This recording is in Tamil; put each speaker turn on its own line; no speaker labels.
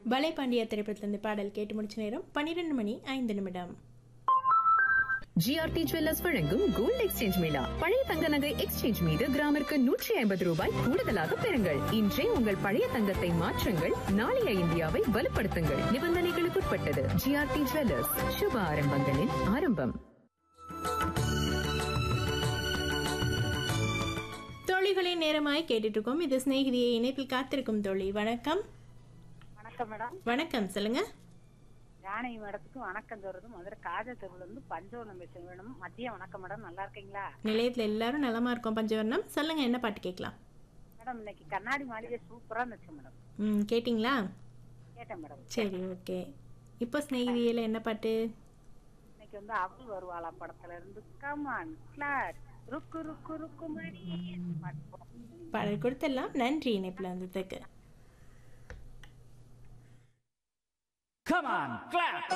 பலே பாண்டியா திரைப்படத்திலிருந்து பாடல் கேட்டு முடிச்ச நேரம் பன்னிரெண்டு மணி ஐந்து நிமிடம்
ஜிஆர்டி ஜுவல்லர்ஸ் வழங்கும் கோல்ட் எக்ஸ்சேஞ்ச் மேளா பழைய தங்க நகை எக்ஸ்சேஞ்ச் மீது கிராமிற்கு நூற்றி ஐம்பது ரூபாய் கூடுதலாக பெறுங்கள் இன்றே உங்கள் பழைய தங்கத்தை மாற்றுங்கள் நாளைய இந்தியாவை வலுப்படுத்துங்கள் நிபந்தனைகளுக்குட்பட்டது ஜிஆர்டி ஜுவல்லர்ஸ் சுப ஆரம்பங்களின் ஆரம்பம்
தோழிகளின் நேரமாய் கேட்டுட்டு இருக்கோம் இது சிநேகிதியை இணைப்பில் காத்திருக்கும் தோழி வணக்கம்
வணக்கம் மேடம்
வணக்கம் சொல்லுங்க
ஜானகி மேடத்துக்கு வணக்கம் சொல்றது மதுரை காஜா தெருவுல இருந்து பஞ்சவர்ணம் பேசுங்க மேடம் மதியம் வணக்கம் மேடம் நல்லா இருக்கீங்களா
நிலையத்தில் எல்லாரும் நலமா இருக்கோம் பஞ்சவர்ணம் சொல்லுங்க என்ன பாட்டு கேட்கலாம்
மேடம் இன்னைக்கு கண்ணாடி மாளிகை சூப்பரா இருந்துச்சு மேடம்
ம் கேட்டிங்களா
கேட்டேன் மேடம்
சரி ஓகே இப்போ சிநேகிதியில் என்ன பாட்டு
இன்னைக்கு வந்து அவள் வருவாளா படத்துல இருந்து கமான் கிளாட் ருக்கு ருக்கு ருக்கு மணி பாட்டு போடும்.
பாடல் கொடுத்துடலாம் நன்றி இணைப்பில் வந்ததுக்கு
Come on, clap!